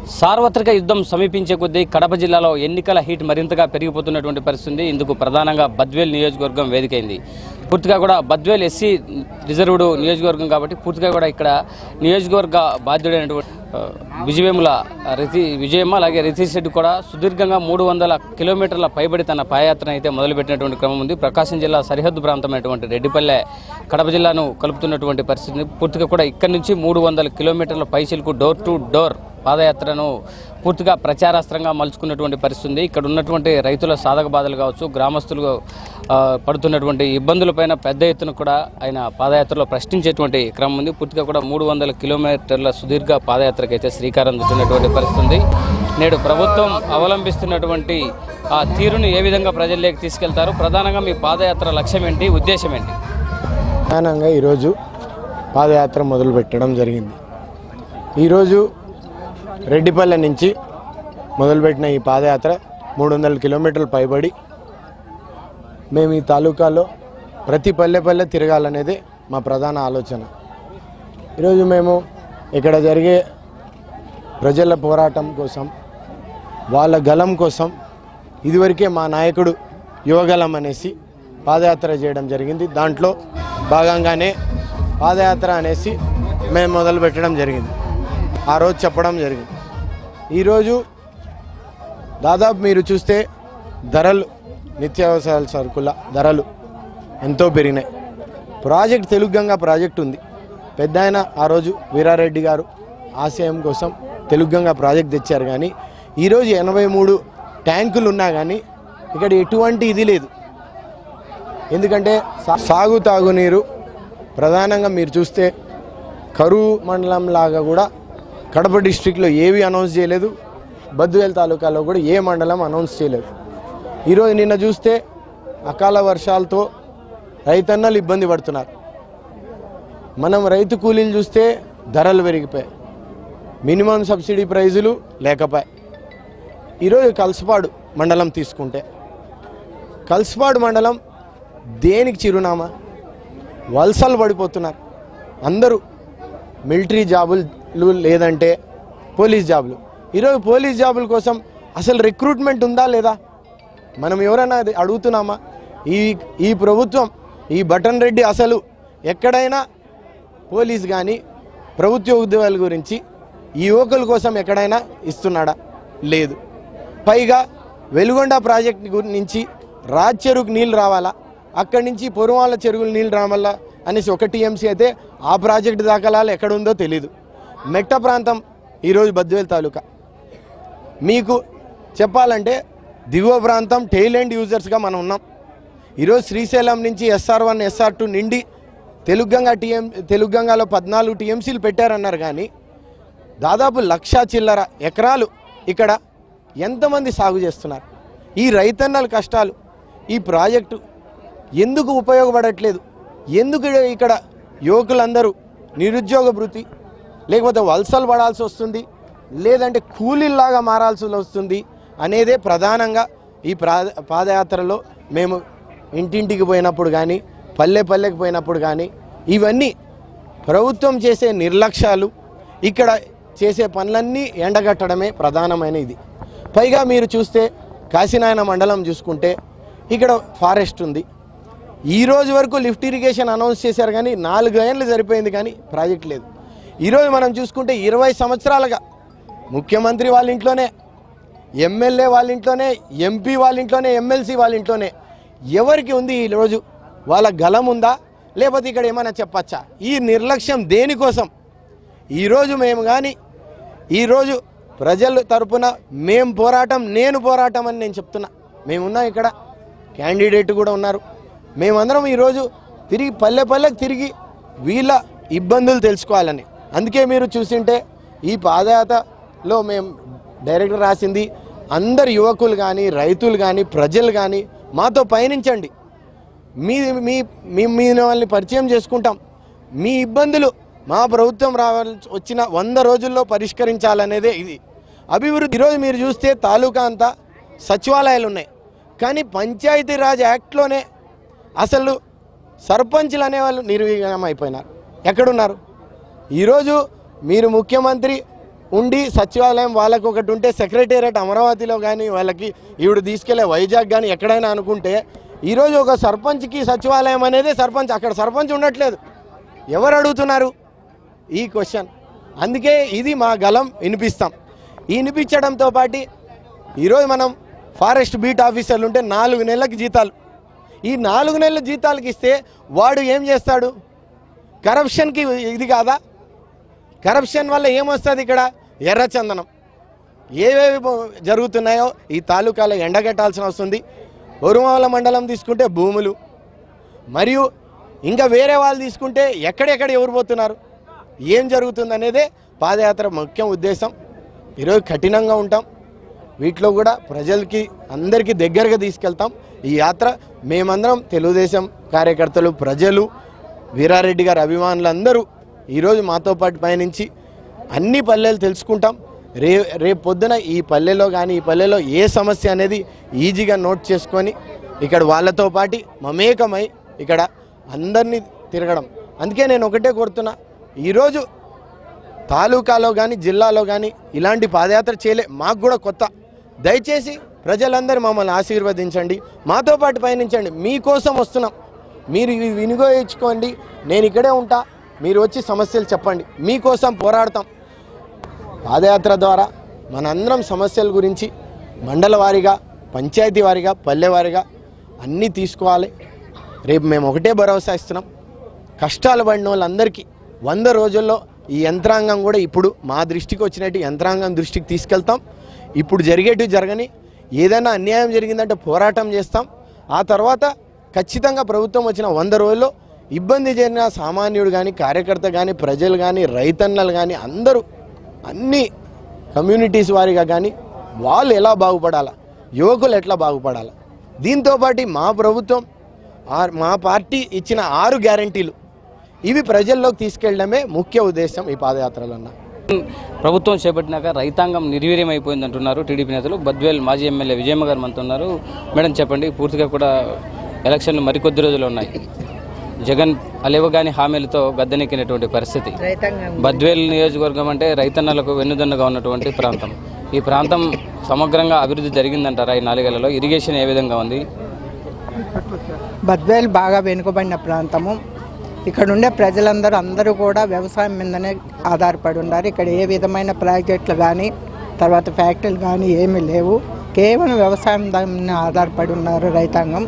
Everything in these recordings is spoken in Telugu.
సార్వత్రిక యుద్ధం సమీపించే కొద్దీ కడప జిల్లాలో ఎన్నికల హీట్ మరింతగా పెరిగిపోతున్నటువంటి పరిస్థితి ఉంది. ఇందుకు ప్రధానంగా బద్వేల్ నియోజకవర్గం వేదికైంది పూర్తిగా కూడా బద్వేల్ ఎస్సీ రిజర్వ్డ్ నియోజకవర్గం కాబట్టి పూర్తిగా కూడా ఇక్కడ నియోజకవర్గ బాధ్యుడైనటువంటి ఆ, విజయవేముల రితి విజయమ్మ అలాగే రితీష్ రెడ్డి కూడా సుదీర్ఘంగా మూడు వందల కిలోమీటర్ల పైబడి తన పాదయాత్రను అయితే మొదలుపెట్టినటువంటి క్రమం ఉంది ప్రకాశం జిల్లా సరిహద్దు ప్రాంతమైనటువంటి రెడ్డిపల్లె కడప జిల్లాను కలుపుతున్నటువంటి పరిస్థితి ఉంది. పూర్తిగా కూడా ఇక్కడి నుంచి మూడు వందల కిలోమీటర్ల పైచిలకు డోర్ టు డోర్ పాదయాత్రను పూర్తిగా ప్రచారాస్త్రంగా మలుచుకున్నటువంటి పరిస్థితి ఉంది ఇక్కడ ఉన్నటువంటి రైతుల సాధక బాధలు కావచ్చు గ్రామస్తులు ఆ, పడుతున్నటువంటి ఇబ్బందులపైన పెద్ద ఎత్తున కూడా ఆయన పాదయాత్రలో ప్రశ్నించేటువంటి క్రమం ఉంది పూర్తిగా కూడా మూడు వందల కిలోమీటర్ల సుదీర్ఘ పాదయాత్రకు అయితే శ్రీకారం చుట్టినటువంటి పరిస్థితి ఉంది నేడు ప్రభుత్వం అవలంబిస్తున్నటువంటి ఆ తీరును ఏ విధంగా ప్రజల్లోకి తీసుకెళ్తారు ప్రధానంగా మీ పాదయాత్ర లక్ష్యం ఏంటి ఉద్దేశం ఏంటి ప్రధానంగా ఈరోజు పాదయాత్ర మొదలు పెట్టడం జరిగింది ఈరోజు రెడ్డిపల్లె నుంచి మొదలుపెట్టిన ఈ పాదయాత్ర మూడు వందల కిలోమీటర్లు పైబడి మేము ఈ తాలూకాలో ప్రతి పల్లె పల్లె తిరగాలనేదే మా ప్రధాన ఆలోచన ఈరోజు మేము ఇక్కడ జరిగే ప్రజల పోరాటం కోసం వాళ్ళ గలం కోసం ఇదివరకే మా నాయకుడు యువగలం అనేసి పాదయాత్ర చేయడం జరిగింది దాంట్లో భాగంగానే పాదయాత్ర అనేసి మేము మొదలు పెట్టడం జరిగింది ఆ రోజు చెప్పడం జరిగింది ఈరోజు దాదాపు మీరు చూస్తే ధరలు నిత్యావసరాల సరుకుల ధరలు ఎంతో పెరిగినాయి ప్రాజెక్ట్ తెలుగు గంగా ప్రాజెక్ట్ ఉంది పెద్ద ఆయన ఆ రోజు వీరారెడ్డి గారు ఆశయం కోసం తెలుగు గంగా ప్రాజెక్ట్ తెచ్చారు కానీ ఈరోజు ఎనభై మూడు ట్యాంకులు ఉన్నా కానీ ఇక్కడ ఎటువంటి ఇది లేదు ఎందుకంటే సా- సాగు తాగునీరు ప్రధానంగా మీరు చూస్తే కరువు మండలం లాగా కూడా కడప డిస్ట్రిక్ట్లో ఏవి అనౌన్స్ చేయలేదు బద్వేల్ తాలూకాలో కూడా ఏ మండలం అనౌన్స్ చేయలేదు ఈరోజు నిన్న చూస్తే అకాల వర్షాలతో రైతన్నలు ఇబ్బంది పడుతున్నారు మనం రైతు కూలీలు చూస్తే ధరలు పెరిగిపోయాయి మినిమం సబ్సిడీ ప్రైజులు లేకపోయాయి ఈరోజు కల్సపాడు మండలం తీసుకుంటే కల్సపాడు మండలం దేనికి చిరునామా వలసలు పడిపోతున్నారు అందరూ మిలిటరీ జాబులు లేదంటే పోలీస్ జాబులు ఈరోజు పోలీస్ జాబుల కోసం అసలు రిక్రూట్మెంట్ ఉందా లేదా మనం ఎవరైనా అది అడుగుతున్నామా ఈ ఈ ప్రభుత్వం ఈ బటన్ రెడ్డి అసలు ఎక్కడైనా పోలీస్ కానీ ప్రభుత్వ ఉద్యోగాల గురించి ఈ యువకుల కోసం ఎక్కడైనా ఇస్తున్నాడా లేదు పైగా వెలుగొండ ప్రాజెక్ట్ గురి- నుంచి రాజ్ చెరువుకు నీళ్ళు రావాలా అక్కడి నుంచి పొరువాళ్ళ చెరువులు నీళ్ళు రావాలా అనేసి ఒక టీఎంసీ అయితే ఆ ప్రాజెక్టు దాఖలాలు ఎక్కడుందో తెలీదు మెట్ట ప్రాంతం ఈరోజు బద్వేల్ తాలూకా మీకు చెప్పాలంటే దిగువ ప్రాంతం టెయిల్ ఎండ్ యూజర్స్గా మనం ఉన్నాం ఈరోజు శ్రీశైలం నుంచి ఎస్ఆర్ వన్ ఎస్ఆర్ టూ నిండి తెలుగంగా టీఎం తెలుగంగాలో పద్నాలుగు టీఎంసీలు పెట్టారన్నారు కానీ దాదాపు లక్ష చిల్లర ఎకరాలు ఇక్కడ ఎంతమంది సాగు చేస్తున్నారు ఈ రైతన్నల కష్టాలు ఈ ప్రాజెక్టు ఎందుకు ఉపయోగపడట్లేదు ఎందుకు ఇక్కడ యువకులందరూ నిరుద్యోగ భృతి లేకపోతే వలసలు పడాల్సి వస్తుంది లేదంటే కూలీల్లాగా మారాల్సి వస్తుంది అనేదే ప్రధానంగా ఈ ప్రా పాదయాత్రలో మేము ఇంటింటికి పోయినప్పుడు కానీ పల్లె పల్లెకి పోయినప్పుడు కానీ ఇవన్నీ ప్రభుత్వం చేసే నిర్లక్ష్యాలు ఇక్కడ చేసే పనులన్నీ ఎండగట్టడమే ప్రధానమైన ఇది పైగా మీరు చూస్తే కాశీనాయన మండలం చూసుకుంటే ఇక్కడ ఫారెస్ట్ ఉంది ఈ రోజు వరకు లిఫ్ట్ ఇరిగేషన్ అనౌన్స్ చేశారు కానీ నాలుగు ఏళ్ళు సరిపోయింది కానీ ప్రాజెక్ట్ లేదు ఈరోజు మనం చూసుకుంటే ఇరవై సంవత్సరాలుగా ముఖ్యమంత్రి వాళ్ళ ఇంట్లోనే ఎమ్మెల్యే వాళ్ళ ఇంట్లోనే ఎంపీ వాళ్ళ ఇంట్లోనే ఎమ్మెల్సీ వాళ్ళ ఇంట్లోనే ఎవరికి ఉంది ఈరోజు వాళ్ళ గలం ఉందా లేకపోతే ఇక్కడ ఏమైనా చెప్పచ్చా ఈ నిర్లక్ష్యం దేనికోసం ఈరోజు మేము కానీ ఈరోజు ప్రజల తరపున మేం పోరాటం నేను పోరాటం అని నేను చెప్తున్నా మేమున్నాం ఇక్కడ క్యాండిడేట్ కూడా ఉన్నారు మేమందరం ఈరోజు తిరిగి పల్లె పల్లెకి తిరిగి వీళ్ళ ఇబ్బందులు తెలుసుకోవాలని అందుకే మీరు చూసింటే ఈ పాదయాత్రలో మేము డైరెక్టర్ రాసింది అందరు యువకులు కానీ రైతులు కానీ ప్రజలు కానీ మాతో పయనించండి మీ మీ మీ మిమ్మల్ని పరిచయం చేసుకుంటాం మీ ఇబ్బందులు మా ప్రభుత్వం రావాల్సి వచ్చిన వంద రోజుల్లో పరిష్కరించాలనేదే ఇది అభివృద్ధి ఈరోజు మీరు చూస్తే తాలూకా అంతా సచివాలయాలు ఉన్నాయి కానీ పంచాయతీరాజ్ యాక్ట్లోనే అసలు సర్పంచ్లు అనేవాళ్ళు నిర్వీర్యం అయిపోయినారు ఎక్కడున్నారు ఈరోజు మీరు ముఖ్యమంత్రి ఉండి సచివాలయం వాళ్ళకు ఒకటి ఉంటే సెక్రటేరియట్ అమరావతిలో కానీ వాళ్ళకి ఈవిడ తీసుకెళ్లే వైజాగ్ కానీ ఎక్కడైనా అనుకుంటే ఈరోజు ఒక సర్పంచ్కి సచివాలయం అనేది సర్పంచ్ అక్కడ సర్పంచ్ ఉండట్లేదు ఎవరు అడుగుతున్నారు ఈ క్వశ్చన్ అందుకే ఇది మా గలం వినిపిస్తాం ఈ వినిపించడంతో పాటు ఈరోజు మనం ఫారెస్ట్ బీట్ ఆఫీసర్లు ఉంటే నాలుగు నెలలకు జీతాలు ఈ నాలుగు నెలల జీతాలకి ఇస్తే వాడు ఏం చేస్తాడు కరప్షన్కి ఇది కాదా కరప్షన్ వల్ల ఏమొస్తుంది ఇక్కడ ఎర్రచందనం ఏవేవి బో- జరుగుతున్నాయో ఈ తాలూకాలో ఎండగట్టాల్సిన వస్తుంది ఒరుమాల మండలం తీసుకుంటే భూములు మరియు ఇంకా వేరే వాళ్ళు తీసుకుంటే ఎక్కడెక్కడ ఎవరు పోతున్నారు ఏం జరుగుతుంది అనేదే పాదయాత్ర ముఖ్య ఉద్దేశం ఈరోజు కఠినంగా ఉంటాం వీటిలో కూడా ప్రజలకి అందరికీ దగ్గరగా తీసుకెళ్తాం ఈ యాత్ర మేమందరం తెలుగుదేశం కార్యకర్తలు ప్రజలు వీరారెడ్డి గారి అభిమానులు అందరూ ఈరోజు మాతో పాటు పయనించి అన్ని పల్లెలు తెలుసుకుంటాం రే రేపు పొద్దున ఈ పల్లెలో కానీ ఈ పల్లెలో ఏ సమస్య అనేది ఈజీగా నోట్ చేసుకొని ఇక్కడ వాళ్ళతో పాటు మమేకమై ఇక్కడ అందరినీ తిరగడం అందుకే నేను ఒకటే కోరుతున్నా ఈరోజు తాలూకాలో కానీ జిల్లాలో కానీ ఇలాంటి పాదయాత్ర చేయలే మాకు కూడా కొత్త దయచేసి ప్రజలందరూ మమ్మల్ని ఆశీర్వదించండి మాతో పాటు పయనించండి మీకోసం వస్తున్నాం మీరు ఇవి వినియోగించుకోండి నేను ఇక్కడే ఉంటా మీరు వచ్చి సమస్యలు చెప్పండి మీకోసం పోరాడతాం పాదయాత్ర ద్వారా మనందరం సమస్యల గురించి మండల వారీగా పంచాయతీ వారీగా పల్లె వారీగా అన్నీ తీసుకోవాలి రేపు మేము ఒకటే భరోసా ఇస్తున్నాం కష్టాలు పడిన వాళ్ళందరికీ వంద రోజుల్లో ఈ యంత్రాంగం కూడా ఇప్పుడు మా దృష్టికి వచ్చినట్టు యంత్రాంగం దృష్టికి తీసుకెళ్తాం ఇప్పుడు జరిగేటివి జరగని ఏదైనా అన్యాయం జరిగిందంటే పోరాటం చేస్తాం ఆ తర్వాత ఖచ్చితంగా ప్రభుత్వం వచ్చిన వంద రోజుల్లో ఇబ్బంది జరిగిన సామాన్యుడు కానీ కార్యకర్త కానీ ప్రజలు కానీ రైతన్నలు కానీ అందరూ అన్ని కమ్యూనిటీస్ వారిగా కానీ వాళ్ళు ఎలా బాగుపడాలా యువకులు ఎట్లా బాగుపడాలా దీంతోపాటు మా ప్రభుత్వం ఆ- మా పార్టీ ఇచ్చిన ఆరు గ్యారంటీలు ఇవి ప్రజల్లోకి తీసుకెళ్లడమే ముఖ్య ఉద్దేశం ఈ పాదయాత్రలన్న ప్రభుత్వం చేపట్టినాక రైతాంగం నిర్వీర్యం అయిపోయింది అంటున్నారు టీడీపీ నేతలు బద్వేల్ మాజీ ఎమ్మెల్యే విజయమ్మ గారు మనతో ఉన్నారు మేడం చెప్పండి పూర్తిగా కూడా ఎలక్షన్లు మరికొద్ది రోజులు ఉన్నాయి జగన్ అలేవగాని హామీలతో గద్దెనెక్కినటువంటి పరిస్థితి రైతాంగం బద్వేల్ నియోజకవర్గం అంటే రైతన్నలకు వెన్నుదన్నుగా ఉన్నటువంటి ప్రాంతం ఈ ప్రాంతం సమగ్రంగా అభివృద్ధి జరిగిందంటారా ఈ నాలుగేళ్లలో ఇరిగేషన్ ఏ విధంగా ఉంది బద్వేల్ బాగా వెనుకబడిన ప్రాంతము ఇక్కడ ఉండే ప్రజలందరూ అందరూ కూడా వ్యవసాయం మీదనే ఆధారపడి ఉన్నారు ఇక్కడ ఏ విధమైన ప్రాజెక్టులు కానీ తర్వాత ఫ్యాక్టరీలు కానీ ఏమీ లేవు కేవలం వ్యవసాయం దాని మీద ఆధారపడి ఉన్నారు రైతాంగం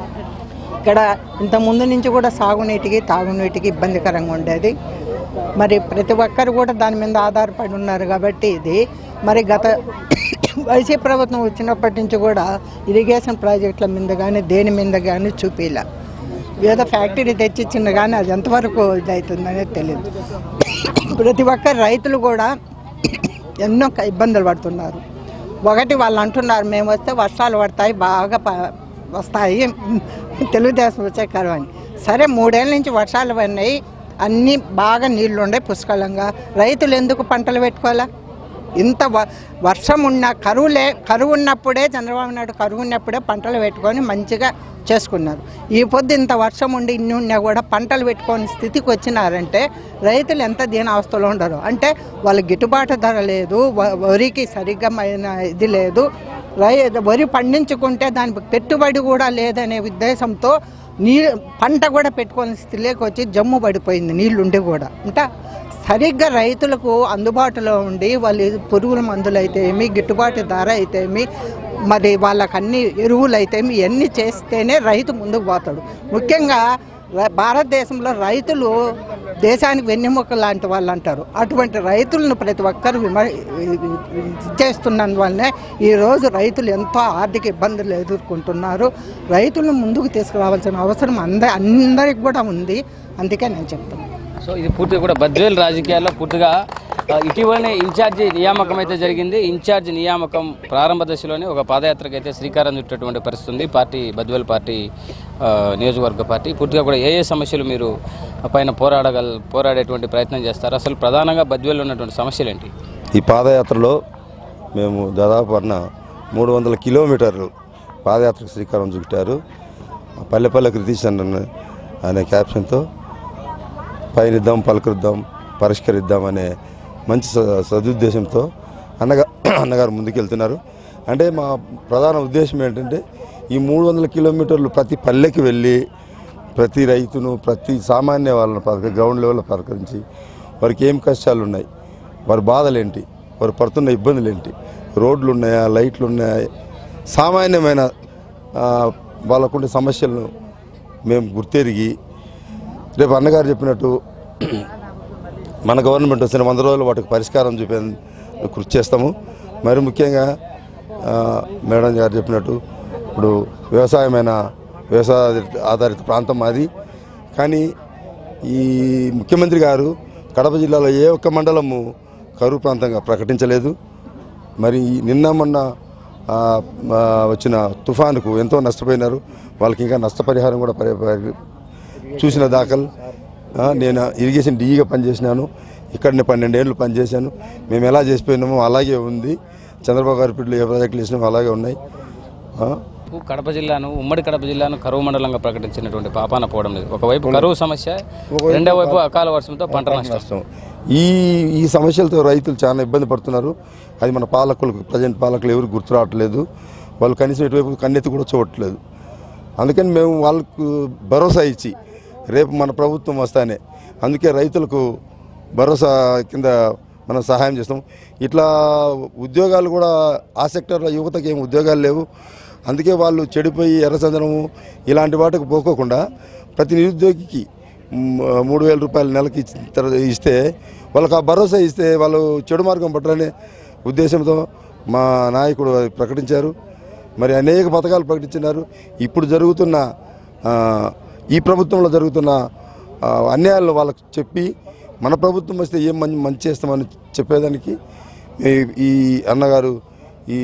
ఇక్కడ ఇంత ముందు నుంచి కూడా సాగునీటికి తాగునీటికి ఇబ్బందికరంగా ఉండేది మరి ప్రతి ఒక్కరు కూడా దాని మీద ఆధారపడి ఉన్నారు కాబట్టి ఇది మరి గత వైసీపీ ప్రభుత్వం వచ్చినప్పటి నుంచి కూడా ఇరిగేషన్ ప్రాజెక్టుల మీద కానీ దేని మీద కానీ చూపిలా ఏదో ఫ్యాక్టరీ తెచ్చిచ్చింది కానీ అది ఎంతవరకు ఇదవుతుందనేది తెలియదు ప్రతి ఒక్క రైతులు కూడా ఎన్నో క- ఇబ్బందులు పడుతున్నారు ఒకటి వాళ్ళు అంటున్నారు మేము వస్తే వర్షాలు పడతాయి బాగా ప- వస్తాయి తెలుగుదేశం వచ్చే కరువు అని సరే మూడేళ్ళ నుంచి వర్షాలు పడినాయి అన్నీ బాగా నీళ్లు ఉండే పుష్కలంగా రైతులు ఎందుకు పంటలు పెట్టుకోవాలా ఇంత వ- వర్షం ఉన్న కరువు లే కరువు ఉన్నప్పుడే చంద్రబాబు నాయుడు కరువు ఉన్నప్పుడే పంటలు పెట్టుకొని మంచిగా చేసుకున్నారు ఈ పొద్దు ఇంత వర్షం ఉండి ఇన్ని ఉన్నా కూడా పంటలు పెట్టుకొని స్థితికి వచ్చినారంటే రైతులు ఎంత దీని అవస్థలో ఉండరు అంటే వాళ్ళకి గిట్టుబాటు ధర లేదు వ- వరికి సరిగ్గా మైన ఇది లేదు రై వరి పండించుకుంటే దానికి పెట్టుబడి కూడా లేదనే ఉద్దేశంతో నీ పంట కూడా పెట్టుకోని స్థితిలోకి వచ్చి జమ్ము పడిపోయింది నీళ్లుండి కూడా అంటే సరిగ్గా రైతులకు అందుబాటులో ఉండి వాళ్ళు పురుగుల మందులు అయితే ఏమి గిట్టుబాటు ధర అయితే ఏమి మరి వాళ్ళకి అన్ని ఎరువులు అయితే ఏమి ఇవన్నీ చేస్తేనే రైతు ముందుకు పోతాడు ముఖ్యంగా ర- భారతదేశంలో రైతులు దేశానికి వెన్నెముక లాంటి వాళ్ళు అంటారు అటువంటి రైతులను ప్రతి ఒక్కరు విమ చేస్తున్నందువల్లనే ఈరోజు రైతులు ఎంతో ఆర్థిక ఇబ్బందులు ఎదుర్కొంటున్నారు రైతులను ముందుకు తీసుకురావాల్సిన అవసరం అంద అందరికి కూడా ఉంది అందుకే నేను చెప్తాను సో ఇది పూర్తిగా కూడా బద్వేల్ రాజకీయాల్లో పూర్తిగా ఆ, ఇటీవలనే ఇన్ఛార్జి నియామకం అయితే జరిగింది ఇన్ఛార్జి నియామకం ప్రారంభ దశలోనే ఒక పాదయాత్రకు అయితే శ్రీకారం చుట్టేటువంటి పరిస్థితి ఉంది పార్టీ బద్వేల్ పార్టీ ఆ, నియోజకవర్గ పార్టీ పూర్తిగా కూడా ఏ ఏ సమస్యలు మీరు పైన పోరాడగల పోరాడేటువంటి ప్రయత్నం చేస్తారు అసలు ప్రధానంగా బద్వేల్లో ఉన్నటువంటి సమస్యలు ఏంటి ఈ పాదయాత్రలో మేము దాదాపు అన్న మూడు వందల కిలోమీటర్లు పాదయాత్రకు శ్రీకారం చుట్టారు పల్లె పల్లెకి రితీష్ అన్న అనే క్యాప్షన్తో పయనిద్దాం పలకరిద్దాం పరిష్కరిద్దాం అనే మంచి స- సదుద్దేశంతో అన్నగా అన్నగారు ముందుకెళ్తున్నారు అంటే మా ప్రధాన ఉద్దేశం ఏంటంటే ఈ మూడు వందల కిలోమీటర్లు ప్రతి పల్లెకి వెళ్ళి ప్రతి రైతును ప్రతి సామాన్య వాళ్ళని పలక గ్రౌండ్ లెవెల్లో పలకరించి వారికి ఏం కష్టాలు ఉన్నాయి వారి బాధలు ఏంటి వారు పడుతున్న ఇబ్బందులు ఏంటి రోడ్లు ఉన్నాయా లైట్లు ఉన్నాయా సామాన్యమైన ఆ, వాళ్ళకుండే సమస్యలను మేము గుర్తెరిగి రేపు అన్నగారు చెప్పినట్టు మన గవర్నమెంట్ వచ్చిన వంద రోజులు వాటికి పరిష్కారం చూపేందుకు కృషి చేస్తాము మరి ముఖ్యంగా ఆ, మేడం గారు చెప్పినట్టు ఇప్పుడు వ్యవసాయమైన వ్యవసాయ ఆధారిత ప్రాంతం మాది కానీ ఈ ముఖ్యమంత్రి గారు కడప జిల్లాలో ఏ ఒక్క మండలము కరువు ప్రాంతంగా ప్రకటించలేదు మరి నిన్న మొన్న ఆ, ఆ, వచ్చిన తుఫానుకు ఎంతో నష్టపోయినారు వాళ్ళకి ఇంకా నష్టపరిహారం కూడా పరి- పరి- చూసిన దాఖలు ఆ, నేను ఇరిగేషన్ డీగా పనిచేసినాను ఇక్కడ నేను పన్నెండేళ్ళు పనిచేశాను మేము ఎలా చేసిపోయినామో అలాగే ఉంది చంద్రబాబు గారి పిల్లలు ఏ ప్రాజెక్టులు వేసినామో అలాగే ఉన్నాయి ఆ, కడప జిల్లాను ఉమ్మడి కడప జిల్లాను కరువు మండలంగా ప్రకటించినటువంటి పాపాన పోవడం లేదు ఒకవైపు కరువు సమస్య రెండో వైపు అకాల వర్షంతో పంట నష్టం నష్టం ఈ ఈ సమస్యలతో రైతులు చాలా ఇబ్బంది పడుతున్నారు అది మన పాలకులకు ప్రజెంట్ పాలకులు ఎవరు గుర్తు రావట్లేదు వాళ్ళు కనీసం ఇటువైపు కన్నెత్తి కూడా చూడట్లేదు అందుకని మేము వాళ్ళకు భరోసా ఇచ్చి రేపు మన ప్రభుత్వం వస్తానే అందుకే రైతులకు భరోసా కింద మనం సహాయం చేస్తాం ఇట్లా ఉద్యోగాలు కూడా ఆ సెక్టర్లో యువతకి ఏం ఉద్యోగాలు లేవు అందుకే వాళ్ళు చెడిపోయి ఎర్రచందనము ఇలాంటి వాటికి పోకోకుండా ప్రతి నిరుద్యోగికి మ్, మూడు వేల రూపాయలు నెలకి ఇచ్చిన తర్వాత ఇస్తే వాళ్ళకి ఆ భరోసా ఇస్తే వాళ్ళు చెడు మార్గం పట్టాలనే ఉద్దేశంతో మా నాయకుడు అది ప్రకటించారు మరి అనేక పథకాలు ప్రకటించినారు ఇప్పుడు జరుగుతున్న ఆ, ఈ ప్రభుత్వంలో జరుగుతున్న ఆ, అన్యాయాలను వాళ్ళకి చెప్పి మన ప్రభుత్వం వస్తే ఏం మంచి మంచి చేస్తామని చెప్పేదానికి ఈ- ఈ అన్నగారు ఈ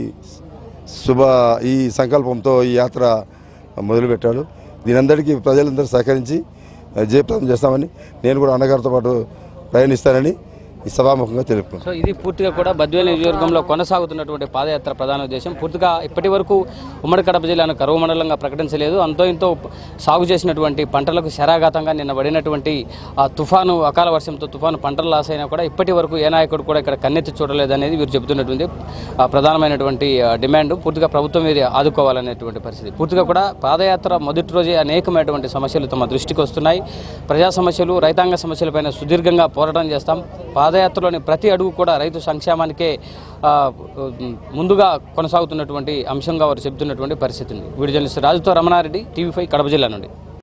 శుభ ఈ సంకల్పంతో ఈ యాత్ర మొదలుపెట్టాడు దీనందరికీ ప్రజలందరూ సహకరించి ఆ, జయప్రదం చేస్తామని నేను కూడా అన్నగారితో పాటు ప్రయాణిస్తానని ఈ సభాముఖంగా తెలుపుకున్నాను సో ఇది పూర్తిగా కూడా బద్వేలు నియోజకవర్గంలో కొనసాగుతున్నటువంటి పాదయాత్ర ప్రధాన ఉద్దేశం పూర్తిగా ఇప్పటి వరకు ఉమ్మడి కడప జిల్లాను కరువు మండలంగా ప్రకటించలేదు అంతో ఇంతో సాగు చేసినటువంటి పంటలకు శరాఘాతంగా నిన్న పడినటువంటి ఆ తుఫాను అకాల వర్షంతో తుఫాను పంటలు లాస్ అయినా కూడా ఇప్పటి వరకు ఏ నాయకుడు కూడా ఇక్కడ కన్నెత్తి చూడలేదు అనేది వీరు చెబుతున్నటువంటి ఆ, ప్రధానమైనటువంటి ఆ, డిమాండ్ పూర్తిగా ప్రభుత్వం వీరి ఆదుకోవాలనేటువంటి పరిస్థితి పూర్తిగా కూడా పాదయాత్ర మొదటి రోజే అనేకమైనటువంటి సమస్యలు తమ దృష్టికి వస్తున్నాయి ప్రజా సమస్యలు రైతాంగ సమస్యలపైన సుదీర్ఘంగా పోరాటం చేస్తాం పాదయాత్రలోని ప్రతి అడుగు కూడా రైతు సంక్షేమానికే ఆ, ముందుగా కొనసాగుతున్నటువంటి అంశంగా వారు చెబుతున్నటువంటి పరిస్థితి ఉంది వీడియో జర్నలిస్ట్ రాజుతో రమణారెడ్డి టీవీ ఫైవ్ కడప జిల్లా నుండి